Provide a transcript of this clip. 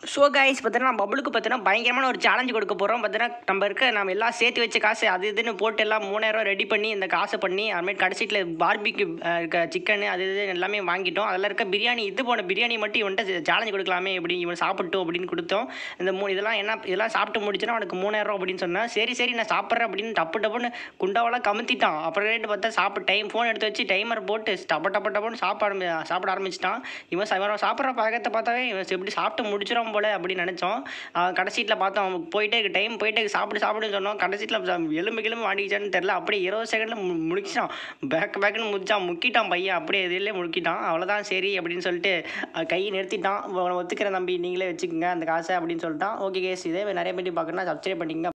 so guys பார்த்தீங்கன்னா பபுளுக்கு பார்த்தீங்கன்னா பயங்கரமான ஒரு சேலஞ்சு கொடுக்க போகிறோம் பார்த்தீங்கன்னா நம்ம இருக்க நம்ம எல்லாம் சேர்த்து வச்ச காசு அது இதுன்னு போட்டு எல்லாம் மூணாயிரம் ரெடி பண்ணி இந்த காசை பண்ணி அதுமாதிரி கடைசியில் பார்பிக்கு இருக்க சிக்கன் அது இது எல்லாமே வாங்கிட்டோம் அதில் இருக்க பிரியாணி இது போன பிரியாணி மட்டும் இவன்ட்டு சேலஞ்சு கொடுக்கலாமே இப்படி இவன் சாப்பிட்டோம் அப்படின்னு கொடுத்தோம் இந்த மூணு இதெல்லாம் என்ன இதெல்லாம் சாப்பிட்டு முடிச்சுன்னா அவனுக்கு மூணாயிரம் அப்படின்னு சொன்னேன் சரி சரி நான் சாப்பிட்றேன் அப்படின்னு டப்பு டப்புன்னு குண்டாவெல்லாம் கமுத்திட்டான் அப்புறம் ரேட்டு பார்த்தா சாப்பிட்டு டைம் ஃபோன் எடுத்து வச்சு டைமர் போட்டு டப்ப டப்ப டப்புன்னு சாப்பிட ஆரம்பி சாப்பிட ஆரம்பிச்சிட்டான் இவன் ச- இவன் சாப்பிட்ற பழக்கத்தை பார்த்தாவே இவன் எப்படி சாப்பிட்டு முடிச்சிடும் போல அப்படின்னு நினச்சோம் கடைசீட்டில் பார்த்தோம் அவன் போயிட்டே இருக்கு டைம் போயிட்டே இருக்கு சாப்பிடு சாப்பிடுன்னு சொன்னோம் கடைசீட்டில் எலும்பு கிளம்பு வாண்டிக்கிச்சான்னு தெரில அப்படியே இருபது செகண்டில் முடிச்சிட்டான் பேக் பேக்குன்னு முடிச்சான் முக்கிட்டான் பையன் அப்படியே இதிலே முழுக்கிட்டான் அவ்வளோதான் சரி அப்படின்னு சொல்லிட்டு அஹ், கையை நிறுத்திட்டான் உங்களை ஒத்துக்கிறேன் தம்பி நீங்களே வச்சுக்கோங்க அந்த காசை அப்படின்னு சொல்லிட்டான் ஓகே கேஸ் இதே நிறைய பேட்டி பார்க்கணும்னா சப்ஸ்கிரைப் பண்ணிக்கங்க